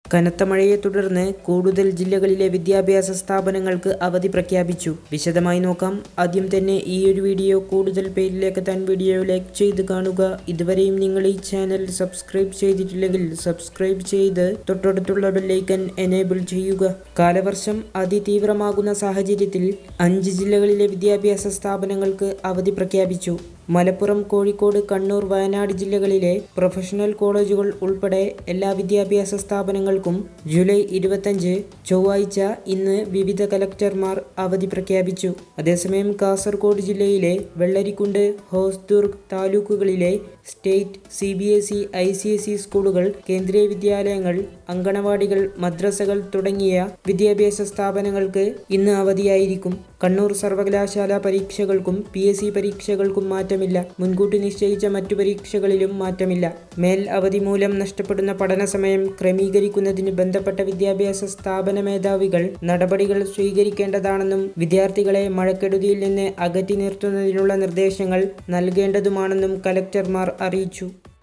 കനത്ത മഴയെ തുടർന്ന് കൂടുതൽ ജില്ലകളിലെ വിദ്യാഭ്യാസ സ്ഥാപനങ്ങൾക്ക് അവധി പ്രഖ്യാപിച്ചു വിശദമായി നോക്കാം ആദ്യം തന്നെ ഈ ഒരു വീഡിയോ കൂടുതൽ പേരിലേക്ക് എത്താൻ വീഡിയോ ലൈക്ക് ചെയ്ത് കാണുക ഇതുവരെയും നിങ്ങൾ ഈ ചാനൽ സബ്സ്ക്രൈബ് ചെയ്തിട്ടില്ലെങ്കിൽ സബ്സ്ക്രൈബ് ചെയ്ത് തൊട്ടടുത്തുള്ള ബെല്ലൈക്കൻ എനേബിൾ ചെയ്യുക കാലവർഷം അതിതീവ്രമാകുന്ന സാഹചര്യത്തിൽ അഞ്ച് ജില്ലകളിലെ വിദ്യാഭ്യാസ സ്ഥാപനങ്ങൾക്ക് അവധി പ്രഖ്യാപിച്ചു മലപ്പുറം കോഴിക്കോട് കണ്ണൂർ വയനാട് ജില്ലകളിലെ പ്രൊഫഷണൽ കോളേജുകൾ ഉൾപ്പെടെ എല്ലാ വിദ്യാഭ്യാസ സ്ഥാപനങ്ങൾക്കും ജൂലൈ ഇരുപത്തഞ്ച് ചൊവ്വാഴ്ച ഇന്ന് വിവിധ കലക്ടർമാർ അവധി പ്രഖ്യാപിച്ചു അതേസമയം കാസർഗോഡ് ജില്ലയിലെ വെള്ളരിക്കുണ്ട് ഹോസ്ദുർഗ് താലൂക്കുകളിലെ state C B S E I C S E സ്കൂളുകൾ കേന്ദ്രീയ വിദ്യാലയങ്ങൾ അങ്കണവാടികൾ മദ്രസകൾ തുടങ്ങിയ വിദ്യാഭ്യാസ സ്ഥാപനങ്ങൾക്ക് ഇന്ന് അവധിയായിരിക്കും കണ്ണൂർ സർവകലാശാല പരീക്ഷകൾക്കും പി എസ് സി പരീക്ഷകൾക്കും മാറ്റമില്ല മുൻകൂട്ടി നിശ്ചയിച്ച മറ്റു പരീക്ഷകളിലും മാറ്റമില്ല മേൽ അവധി മൂലം നഷ്ടപ്പെടുന്ന പഠന സമയം ക്രമീകരിക്കുന്നതിന് ബന്ധപ്പെട്ട വിദ്യാഭ്യാസ സ്ഥാപന മേധാവികൾ നടപടികൾ സ്വീകരിക്കേണ്ടതാണെന്നും വിദ്യാർത്ഥികളെ മഴക്കെടുതിയിൽ നിന്ന് അകറ്റി നിർത്തുന്നതിനുള്ള നിർദ്ദേശങ്ങൾ നൽകേണ്ടതുമാണെന്നും കലക്ടർമാർ അറിയിച്ചു